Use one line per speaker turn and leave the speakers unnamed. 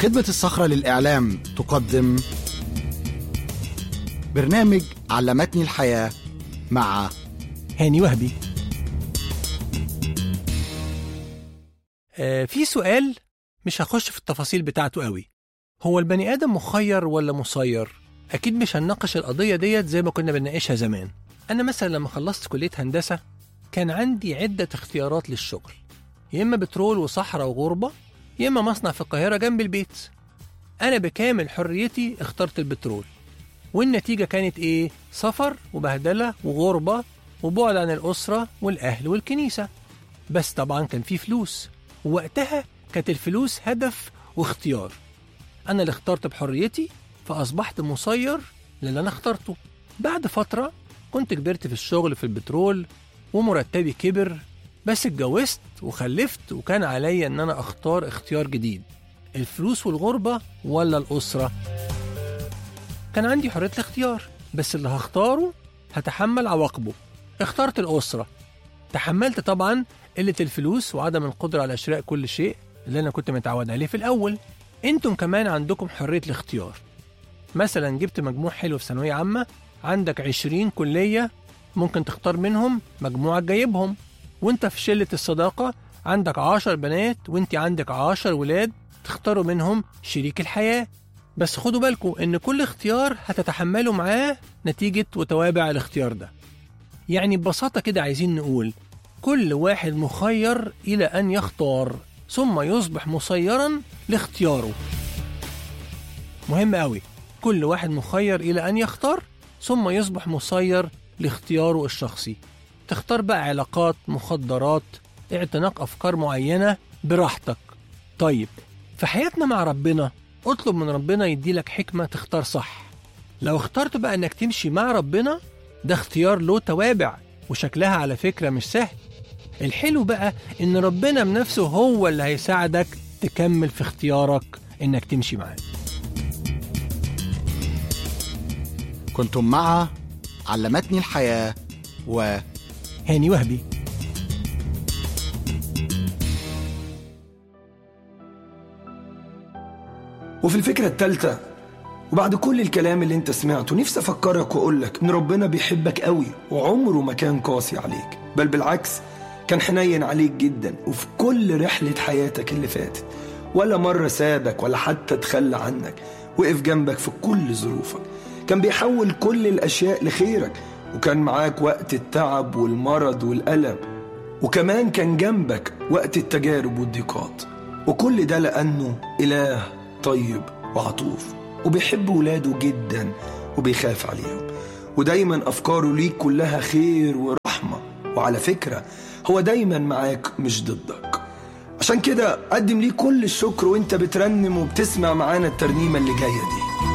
خدمة الصخرة للإعلام تقدم برنامج علمتني الحياة مع
هاني وهبي آه في سؤال مش هخش في التفاصيل بتاعته قوي هو البني آدم مخير ولا مسير؟ أكيد مش هنناقش القضية ديت زي ما كنا بنناقشها زمان أنا مثلا لما خلصت كلية هندسة كان عندي عدة اختيارات للشغل يا إما بترول وصحراء وغربة يا إما مصنع في القاهرة جنب البيت أنا بكامل حريتي اخترت البترول والنتيجة كانت إيه؟ سفر وبهدلة وغربة وبعد عن الأسرة والأهل والكنيسة بس طبعا كان في فلوس ووقتها كانت الفلوس هدف واختيار أنا اللي اخترت بحريتي فأصبحت مسير للي أنا اخترته بعد فترة كنت كبرت في الشغل في البترول ومرتبي كبر بس اتجوزت وخلفت وكان عليا ان انا اختار اختيار جديد الفلوس والغربة ولا الأسرة كان عندي حرية الاختيار بس اللي هختاره هتحمل عواقبه اخترت الأسرة تحملت طبعا قلة الفلوس وعدم القدرة على شراء كل شيء اللي أنا كنت متعود عليه في الأول انتم كمان عندكم حرية الاختيار مثلا جبت مجموع حلو في ثانوية عامة عندك 20 كلية ممكن تختار منهم مجموعة جايبهم وانت في شلة الصداقة عندك عشر بنات وانت عندك عشر ولاد تختاروا منهم شريك الحياة بس خدوا بالكم ان كل اختيار هتتحملوا معاه نتيجة وتوابع الاختيار ده يعني ببساطة كده عايزين نقول كل واحد مخير إلى أن يختار ثم يصبح مسيرا لاختياره مهم قوي كل واحد مخير إلى أن يختار ثم يصبح مسير لاختياره الشخصي تختار بقى علاقات مخدرات اعتناق أفكار معينة براحتك طيب في حياتنا مع ربنا اطلب من ربنا يديلك حكمة تختار صح لو اخترت بقى انك تمشي مع ربنا ده اختيار له توابع وشكلها على فكرة مش سهل الحلو بقى ان ربنا بنفسه هو اللي هيساعدك تكمل في اختيارك انك تمشي معاه
كنتم مع علمتني الحياة و
هاني وهبي
وفي الفكرة التالتة وبعد كل الكلام اللي انت سمعته نفسي افكرك واقولك ان ربنا بيحبك قوي وعمره ما كان قاسي عليك بل بالعكس كان حنين عليك جدا وفي كل رحلة حياتك اللي فاتت ولا مرة سابك ولا حتى تخلى عنك وقف جنبك في كل ظروفك كان بيحول كل الأشياء لخيرك وكان معاك وقت التعب والمرض والألم وكمان كان جنبك وقت التجارب والضيقات وكل ده لأنه إله طيب وعطوف وبيحب ولاده جدا وبيخاف عليهم ودايما أفكاره ليك كلها خير ورحمة وعلى فكرة هو دايما معاك مش ضدك عشان كده قدم ليه كل الشكر وانت بترنم وبتسمع معانا الترنيمة اللي جاية دي